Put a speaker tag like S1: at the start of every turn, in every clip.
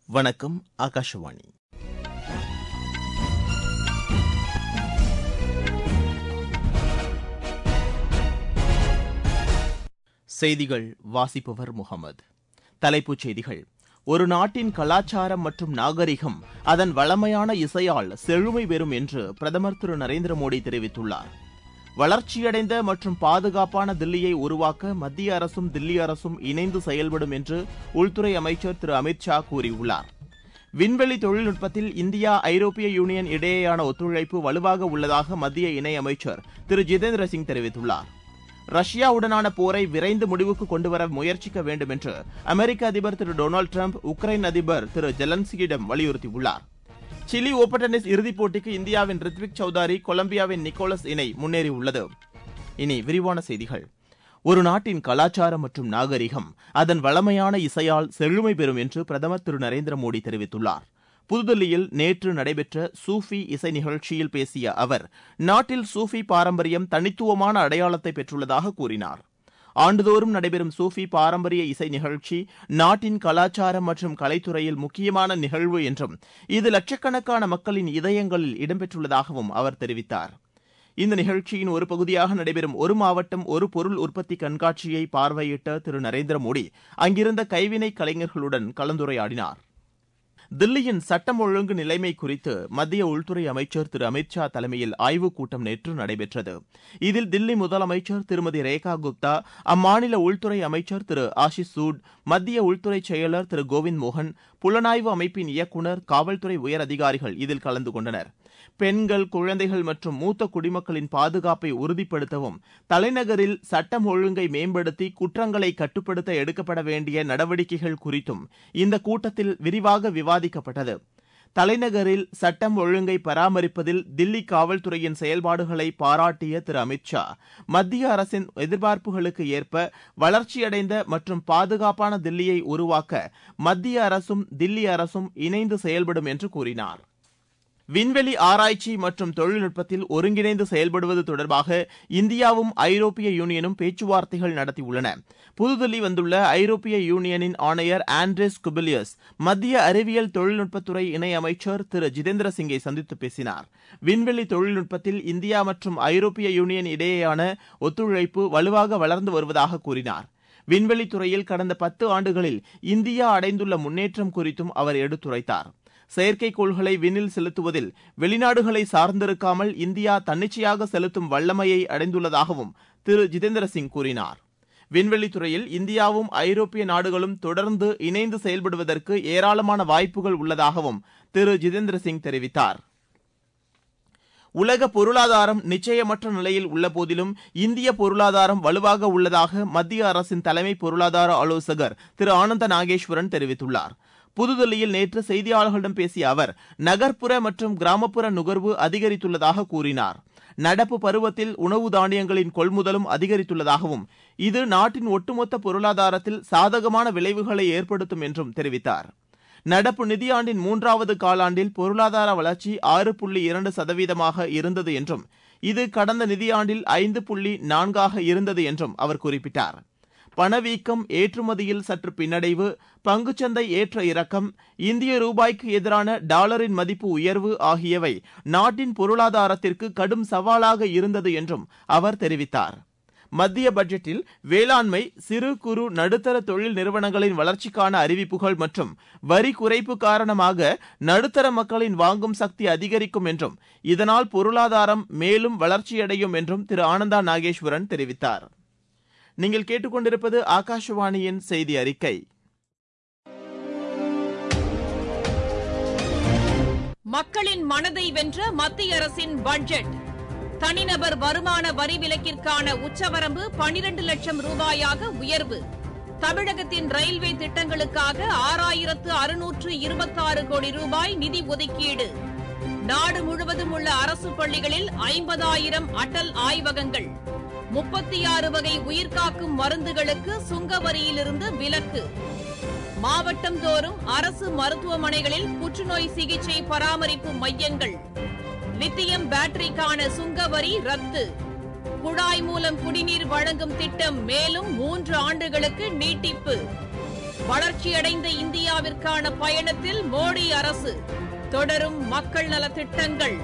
S1: வணக்கம் ஆகாஷவாணி செய்திகள் வாசிப்பவர் முகமது தலைப்புச் செய்திகள் ஒரு நாட்டின் கலாச்சாரம் மற்றும் நாகரிகம் அதன் வளமையான இசையால் செழுமை பெறும் என்று பிரதமர் திரு நரேந்திர மோடி தெரிவித்துள்ளார் வளர்ச்சியடைந்த மற்றும் பாதுகாப்பான தில்லியை உருவாக்க மத்திய அரசும் தில்லி அரசும் இணைந்து செயல்படும் என்று உள்துறை அமைச்சர் திரு அமித் ஷா கூறியுள்ளார் விண்வெளி தொழில்நுட்பத்தில் இந்தியா ஐரோப்பிய யூனியன் இடையேயான ஒத்துழைப்பு வலுவாக உள்ளதாக மத்திய இணையமைச்சர் திரு ஜிதேந்திர சிங் தெரிவித்துள்ளார் ரஷ்யாவுடனான போரை விரைந்து முடிவுக்கு கொண்டுவர முயற்சிக்க வேண்டும் என்று அமெரிக்க அதிபர் திரு டொனால்டு டிரம்ப் உக்ரைன் அதிபர் திரு ஜெலன்ஸ்கியிடம் வலியுறுத்தியுள்ளார் சிலி ஓபன் டென்னிஸ் இறுதிப் போட்டிக்கு இந்தியாவின் ரித்விக் சௌதாரி கொலம்பியாவின் நிக்கோலஸ் இணை முன்னேறியுள்ளது இனி விரிவான செய்திகள் ஒரு நாட்டின் கலாச்சாரம் மற்றும் நாகரிகம் அதன் வளமையான இசையால் செழுமை பெறும் என்று பிரதமர் திரு நரேந்திர மோடி தெரிவித்துள்ளார் புதுதில்லியில் நேற்று நடைபெற்ற சூஃபி இசை நிகழ்ச்சியில் பேசிய அவர் நாட்டில் சூஃபி பாரம்பரியம் தனித்துவமான அடையாளத்தை பெற்றுள்ளதாக கூறினார் ஆண்டுதோறும் நடைபெறும் சூஃபி பாரம்பரிய இசை நிகழ்ச்சி நாட்டின் கலாச்சாரம் மற்றும் கலைத்துறையில் முக்கியமான நிகழ்வு என்றும் இது லட்சக்கணக்கான மக்களின் இதயங்களில் இடம்பெற்றுள்ளதாகவும் அவர் தெரிவித்தார் இந்த நிகழ்ச்சியின் ஒரு பகுதியாக நடைபெறும் ஒரு மாவட்டம் ஒரு பொருள் உற்பத்தி கண்காட்சியை பார்வையிட்ட திரு நரேந்திர மோடி அங்கிருந்த கைவினை கலைஞர்களுடன் கலந்துரையாடினார் தில்லியின் சட்டம் ஒழுங்கு நிலைமை குறித்து மத்திய உள்துறை அமைச்சர் திரு அமித் ஷா தலைமையில் ஆய்வுக் கூட்டம் நேற்று நடைபெற்றது இதில் தில்லி முதலமைச்சர் திருமதி ரேகா குப்தா அம்மாநில உள்துறை அமைச்சர் திரு ஆஷிஷ் சூட் மத்திய உள்துறை செயலர் திரு கோவிந்த் மோகன் புலனாய்வு அமைப்பின் இயக்குநர் காவல்துறை உயர் அதிகாரிகள் இதில் கலந்து கொண்டனர் பெண்கள் குழந்தைகள் மற்றும் மூத்த குடிமக்களின் பாதுகாப்பை உறுதிப்படுத்தவும் தலைநகரில் சட்டம் ஒழுங்கை மேம்படுத்தி குற்றங்களை கட்டுப்படுத்த எடுக்கப்பட வேண்டிய நடவடிக்கைகள் குறித்தும் இந்த கூட்டத்தில் விரிவாக விவாதிக்கப்பட்டது தலைநகரில் சட்டம் ஒழுங்கை பராமரிப்பதில் தில்லி காவல்துறையின் செயல்பாடுகளை பாராட்டிய திரு அமித் ஷா மத்திய அரசின் எதிர்பார்ப்புகளுக்கு ஏற்ப வளர்ச்சியடைந்த மற்றும் பாதுகாப்பான தில்லியை உருவாக்க மத்திய அரசும் தில்லி அரசும் இணைந்து செயல்படும் என்று கூறினார் விண்வெளி ஆராய்ச்சி மற்றும் தொழில்நுட்பத்தில் ஒருங்கிணைந்து செயல்படுவது தொடர்பாக இந்தியாவும் ஐரோப்பிய யூனியனும் பேச்சுவார்த்தைகள் நடத்தியுள்ளன புதுதில்லி வந்துள்ள ஐரோப்பிய யூனியனின் ஆணையர் ஆண்ட்ரேஸ் குபிலியஸ் மத்திய அறிவியல் தொழில்நுட்பத்துறை இணையமைச்சர் திரு ஜிதேந்திர சிங்கை சந்தித்து பேசினார் விண்வெளி தொழில்நுட்பத்தில் இந்தியா மற்றும் ஐரோப்பிய யூனியன் இடையேயான ஒத்துழைப்பு வலுவாக வளர்ந்து வருவதாக கூறினார் விண்வெளித் துறையில் கடந்த பத்து ஆண்டுகளில் இந்தியா அடைந்துள்ள முன்னேற்றம் குறித்தும் அவர் எடுத்துரைத்தார் செயற்கைக்கோள்களை விண்ணில் செலுத்துவதில் வெளிநாடுகளை சார்ந்திருக்காமல் இந்தியா தன்னிச்சையாக செலுத்தும் வல்லமையை அடைந்துள்ளதாகவும் திரு ஜிதேந்திர சிங் கூறினார் விண்வெளித்துறையில் இந்தியாவும் ஐரோப்பிய நாடுகளும் தொடர்ந்து இணைந்து செயல்படுவதற்கு ஏராளமான வாய்ப்புகள் உள்ளதாகவும் திரு ஜிதேந்திர சிங் தெரிவித்தார் உலக பொருளாதாரம் நிச்சயமற்ற நிலையில் உள்ள போதிலும் இந்திய பொருளாதாரம் வலுவாக உள்ளதாக மத்திய அரசின் தலைமை பொருளாதார ஆலோசகர் திரு ஆனந்த நாகேஸ்வரன் தெரிவித்துள்ளார் புதுதில்லியில் நேற்று செய்தியாளர்களிடம் பேசிய அவர் நகர்ப்புற மற்றும் கிராமப்புற நுகர்வு அதிகரித்துள்ளதாக கூறினார் நடப்பு பருவத்தில் உணவு தானியங்களின் கொள்முதலும் அதிகரித்துள்ளதாகவும் இது நாட்டின் ஒட்டுமொத்த பொருளாதாரத்தில் சாதகமான விளைவுகளை ஏற்படுத்தும் என்றும் தெரிவித்தார் நடப்பு நிதியாண்டின் மூன்றாவது காலாண்டில் பொருளாதார வளர்ச்சி ஆறு புள்ளி இரண்டு சதவீதமாக இருந்தது என்றும் இது கடந்த நிதியாண்டில் ஐந்து புள்ளி நான்காக இருந்தது என்றும் அவர் குறிப்பிட்டார் பணவீக்கம் ஏற்றுமதியில் சற்று பின்னடைவு பங்குச்சந்தை ஏற்ற இறக்கம் இந்திய ரூபாய்க்கு எதிரான டாலரின் மதிப்பு உயர்வு ஆகியவை நாட்டின் பொருளாதாரத்திற்கு கடும் சவாலாக இருந்தது என்றும் அவர் தெரிவித்தார் மத்திய பட்ஜெட்டில் வேளாண்மை சிறு குறு நடுத்தர தொழில் நிறுவனங்களின் வளர்ச்சிக்கான அறிவிப்புகள் மற்றும் வரி குறைப்பு காரணமாக நடுத்தர மக்களின் வாங்கும் சக்தி அதிகரிக்கும் என்றும் இதனால் பொருளாதாரம் மேலும் வளர்ச்சியடையும் என்றும் திரு ஆனந்தா நாகேஸ்வரன் தெரிவித்தார் நீங்கள் கேட்டுக்கொண்டிருப்பது ஆகாஷவாணியின் செய்தி அறிக்கை
S2: மக்களின் மனதை வென்ற மத்திய அரசின் பட்ஜெட் தனிநபர் வருமான வரி விலக்கிற்கான உச்சவரம்பு பனிரண்டு லட்சம் ரூபாயாக உயர்வு தமிழகத்தின் ரயில்வே திட்டங்களுக்காக ஆறாயிரத்து அறுநூற்று இருபத்தாறு கோடி ரூபாய் நிதி ஒதுக்கீடு நாடு முழுவதும் உள்ள அரசு பள்ளிகளில் ஐம்பதாயிரம் அடல் ஆய்வகங்கள் முப்பத்தி ஆறு வகை உயிர்காக்கும் மருந்துகளுக்கு சுங்க வரியிலிருந்து விலக்கு மாவட்டம் தோறும் அரசு மருத்துவமனைகளில் புற்றுநோய் சிகிச்சை பராமரிப்பு மையங்கள் லித்தியம் பேட்டரிக்கான சுங்க வரி ரத்து குழாய் மூலம் குடிநீர் வழங்கும் திட்டம் மேலும் மூன்று ஆண்டுகளுக்கு நீட்டிப்பு வளர்ச்சியடைந்த இந்தியாவிற்கான பயணத்தில் மோடி அரசு தொடரும் மக்கள் நலத் திட்டங்கள்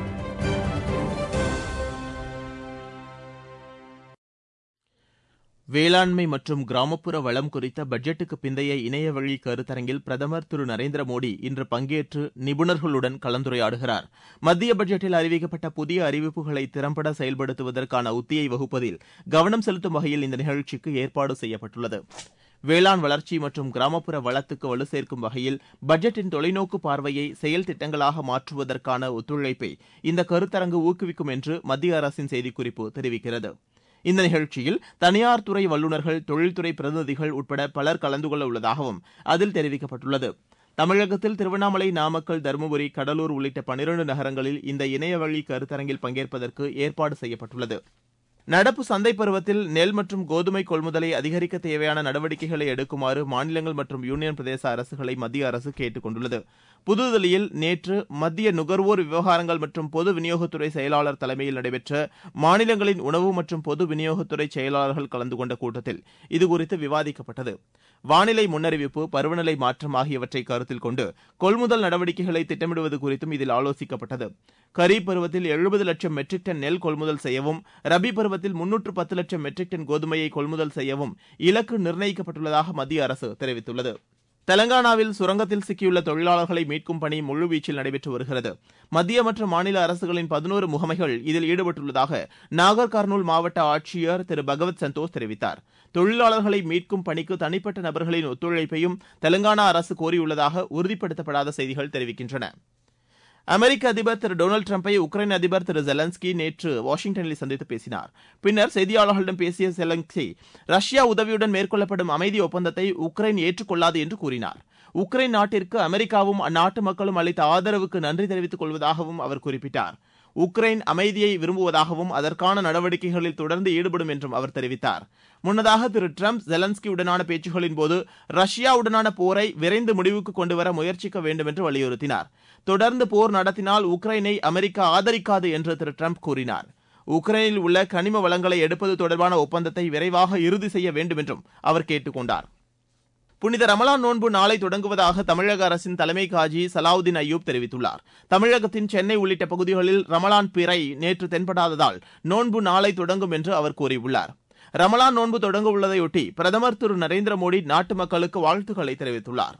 S1: வேளாண்மை மற்றும் கிராமப்புற வளம் குறித்த பட்ஜெட்டுக்கு பிந்தைய இணையவழி கருத்தரங்கில் பிரதமர் திரு நரேந்திர மோடி இன்று பங்கேற்று நிபுணர்களுடன் கலந்துரையாடுகிறார் மத்திய பட்ஜெட்டில் அறிவிக்கப்பட்ட புதிய அறிவிப்புகளை திறம்பட செயல்படுத்துவதற்கான உத்தியை வகுப்பதில் கவனம் செலுத்தும் வகையில் இந்த நிகழ்ச்சிக்கு ஏற்பாடு செய்யப்பட்டுள்ளது வேளாண் வளர்ச்சி மற்றும் கிராமப்புற வளத்துக்கு வலு சேர்க்கும் வகையில் பட்ஜெட்டின் தொலைநோக்கு பார்வையை செயல் திட்டங்களாக மாற்றுவதற்கான ஒத்துழைப்பை இந்த கருத்தரங்கு ஊக்குவிக்கும் என்று மத்திய அரசின் செய்திக்குறிப்பு தெரிவிக்கிறது இந்த நிகழ்ச்சியில் தனியார் துறை வல்லுநர்கள் தொழில்துறை பிரதிநிதிகள் உட்பட பலர் கலந்து கொள்ள உள்ளதாகவும் அதில் தெரிவிக்கப்பட்டுள்ளது தமிழகத்தில் திருவண்ணாமலை நாமக்கல் தருமபுரி கடலூர் உள்ளிட்ட பனிரண்டு நகரங்களில் இந்த இணையவழி கருத்தரங்கில் பங்கேற்பதற்கு ஏற்பாடு செய்யப்பட்டுள்ளது நடப்பு சந்தை பருவத்தில் நெல் மற்றும் கோதுமை கொள்முதலை அதிகரிக்க தேவையான நடவடிக்கைகளை எடுக்குமாறு மாநிலங்கள் மற்றும் யூனியன் பிரதேச அரசுகளை மத்திய அரசு கேட்டுக் கொண்டுள்ளது புதுதில்லியில் நேற்று மத்திய நுகர்வோர் விவகாரங்கள் மற்றும் பொது விநியோகத்துறை செயலாளர் தலைமையில் நடைபெற்ற மாநிலங்களின் உணவு மற்றும் பொது விநியோகத்துறை செயலாளர்கள் கலந்து கொண்ட கூட்டத்தில் இதுகுறித்து விவாதிக்கப்பட்டது வானிலை முன்னறிவிப்பு பருவநிலை மாற்றம் ஆகியவற்றை கருத்தில் கொண்டு கொள்முதல் நடவடிக்கைகளை திட்டமிடுவது குறித்தும் இதில் ஆலோசிக்கப்பட்டது கரீப் பருவத்தில் எழுபது லட்சம் மெட்ரிக் டன் நெல் கொள்முதல் செய்யவும் ரபி பருவத்தில் முன்னூற்று பத்து லட்சம் மெட்ரிக் டன் கோதுமையை கொள்முதல் செய்யவும் இலக்கு நிர்ணயிக்கப்பட்டுள்ளதாக மத்திய அரசு தெரிவித்துள்ளது தெலங்கானாவில் சுரங்கத்தில் சிக்கியுள்ள தொழிலாளர்களை மீட்கும் பணி முழுவீச்சில் நடைபெற்று வருகிறது மத்திய மற்றும் மாநில அரசுகளின் பதினோரு முகமைகள் இதில் ஈடுபட்டுள்ளதாக நாகர் கர்னூல் மாவட்ட ஆட்சியர் திரு பகவத் சந்தோஷ் தெரிவித்தார் தொழிலாளர்களை மீட்கும் பணிக்கு தனிப்பட்ட நபர்களின் ஒத்துழைப்பையும் தெலங்கானா அரசு கோரியுள்ளதாக உறுதிப்படுத்தப்படாத செய்திகள் தெரிவிக்கின்றன அமெரிக்க அதிபர் திரு டொனால்டு டிரம்பை உக்ரைன் அதிபர் திரு ஜெலன்ஸ்கி நேற்று வாஷிங்டனில் சந்தித்து பேசினார் பின்னர் செய்தியாளர்களிடம் பேசிய ஜெலன்ஸ்கி ரஷ்யா உதவியுடன் மேற்கொள்ளப்படும் அமைதி ஒப்பந்தத்தை உக்ரைன் ஏற்றுக்கொள்ளாது என்று கூறினார் உக்ரைன் நாட்டிற்கு அமெரிக்காவும் அந்நாட்டு மக்களும் அளித்த ஆதரவுக்கு நன்றி தெரிவித்துக் கொள்வதாகவும் அவர் குறிப்பிட்டார் உக்ரைன் அமைதியை விரும்புவதாகவும் அதற்கான நடவடிக்கைகளில் தொடர்ந்து ஈடுபடும் என்றும் அவர் தெரிவித்தார் முன்னதாக திரு டிரம்ப் ஜெலன்ஸ்கியுடனான பேச்சுகளின்போது ரஷ்யாவுடனான போரை விரைந்து முடிவுக்கு கொண்டுவர முயற்சிக்க வேண்டும் என்று வலியுறுத்தினார் தொடர்ந்து போர் நடத்தினால் உக்ரைனை அமெரிக்கா ஆதரிக்காது என்று திரு டிரம்ப் கூறினார் உக்ரைனில் உள்ள கனிம வளங்களை எடுப்பது தொடர்பான ஒப்பந்தத்தை விரைவாக இறுதி செய்ய வேண்டும் என்றும் அவர் கேட்டுக் கொண்டார் புனித ரமலான் நோன்பு நாளை தொடங்குவதாக தமிழக அரசின் தலைமை காஜி சலாவுதீன் அய்யூப் தெரிவித்துள்ளார் தமிழகத்தின் சென்னை உள்ளிட்ட பகுதிகளில் ரமலான் பிறை நேற்று தென்படாததால் நோன்பு நாளை தொடங்கும் என்று அவர் கூறியுள்ளார் ரமலான் நோன்பு தொடங்க உள்ளதையொட்டி பிரதமர் திரு நரேந்திர மோடி நாட்டு மக்களுக்கு வாழ்த்துக்களை தெரிவித்துள்ளார்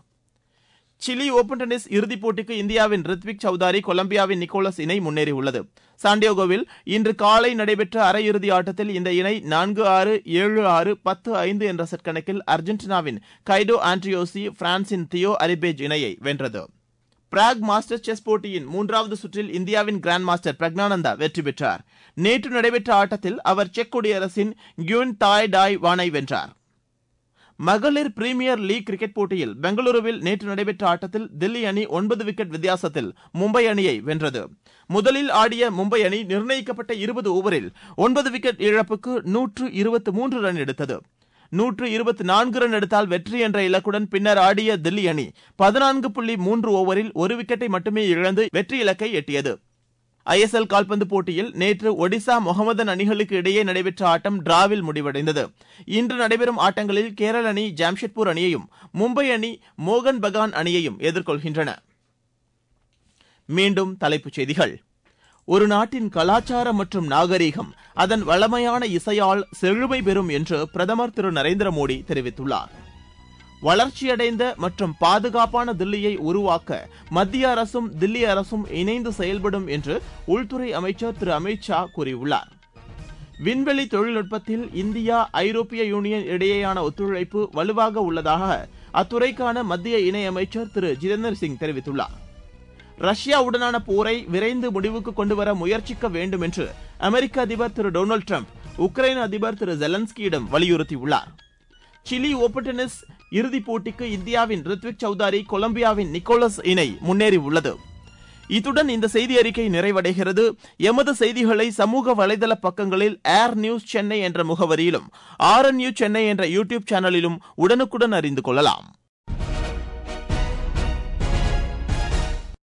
S1: சிலி ஓபன் டென்னிஸ் இறுதிப் போட்டிக்கு இந்தியாவின் ரித்விக் சௌதாரி கொலம்பியாவின் நிக்கோலஸ் இணை முன்னேறியுள்ளது சாண்டியோகோவில் இன்று காலை நடைபெற்ற அரையிறுதி ஆட்டத்தில் இந்த இணை நான்கு ஆறு ஏழு ஆறு பத்து ஐந்து என்ற செட் கணக்கில் அர்ஜென்டினாவின் கைடோ ஆண்ட்ரியோசி பிரான்சின் தியோ அரிபேஜ் இணையை வென்றது பிராக் மாஸ்டர்ஸ் செஸ் போட்டியின் மூன்றாவது சுற்றில் இந்தியாவின் கிராண்ட் மாஸ்டர் பிரக்னானந்தா வெற்றி பெற்றார் நேற்று நடைபெற்ற ஆட்டத்தில் அவர் செக் குடியரசின் கியூன் தாய் டாய் வானை வென்றார் மகளிர் பிரீமியர் லீக் கிரிக்கெட் போட்டியில் பெங்களூருவில் நேற்று நடைபெற்ற ஆட்டத்தில் தில்லி அணி ஒன்பது விக்கெட் வித்தியாசத்தில் மும்பை அணியை வென்றது முதலில் ஆடிய மும்பை அணி நிர்ணயிக்கப்பட்ட இருபது ஓவரில் ஒன்பது விக்கெட் இழப்புக்கு நூற்று இருபத்தி மூன்று ரன் எடுத்தது நூற்று இருபத்தி நான்கு ரன் எடுத்தால் வெற்றி என்ற இலக்குடன் பின்னர் ஆடிய தில்லி அணி பதினான்கு புள்ளி மூன்று ஓவரில் ஒரு விக்கெட்டை மட்டுமே இழந்து வெற்றி இலக்கை எட்டியது ஐஎஸ்எல் கால்பந்து போட்டியில் நேற்று ஒடிசா முகமதன் அணிகளுக்கு இடையே நடைபெற்ற ஆட்டம் டிராவில் முடிவடைந்தது இன்று நடைபெறும் ஆட்டங்களில் கேரள அணி ஜாம்ஷெட்பூர் அணியையும் மும்பை அணி மோகன் பகான் அணியையும் எதிர்கொள்கின்றன மீண்டும் தலைப்புச் செய்திகள் ஒரு நாட்டின் கலாச்சாரம் மற்றும் நாகரீகம் அதன் வளமையான இசையால் செழுமை பெறும் என்று பிரதமர் திரு நரேந்திர மோடி தெரிவித்துள்ளார் வளர்ச்சியடைந்த மற்றும் பாதுகாப்பான தில்லியை உருவாக்க மத்திய அரசும் தில்லி அரசும் இணைந்து செயல்படும் என்று உள்துறை அமைச்சர் திரு அமித் ஷா கூறியுள்ளார் விண்வெளி தொழில்நுட்பத்தில் இந்தியா ஐரோப்பிய யூனியன் இடையேயான ஒத்துழைப்பு வலுவாக உள்ளதாக அத்துறைக்கான மத்திய இணையமைச்சர் திரு ஜிதேந்தர் சிங் தெரிவித்துள்ளார் ரஷ்யாவுடனான போரை விரைந்து முடிவுக்கு கொண்டுவர முயற்சிக்க வேண்டும் என்று அமெரிக்க அதிபர் திரு டொனால்டு டிரம்ப் உக்ரைன் அதிபர் திரு ஜெலன்ஸ்கியிடம் வலியுறுத்தியுள்ளார் சிலி ஓபன் டென்னிஸ் இறுதிப் போட்டிக்கு இந்தியாவின் ரித்விக் சௌதாரி கொலம்பியாவின் நிக்கோலஸ் இணை முன்னேறியுள்ளது இத்துடன் இந்த செய்தி அறிக்கை நிறைவடைகிறது எமது செய்திகளை சமூக வலைதள பக்கங்களில் ஏர் நியூஸ் சென்னை என்ற முகவரியிலும் ஆர் என் நியூஸ் சென்னை என்ற யூடியூப் சேனலிலும் உடனுக்குடன் அறிந்து கொள்ளலாம்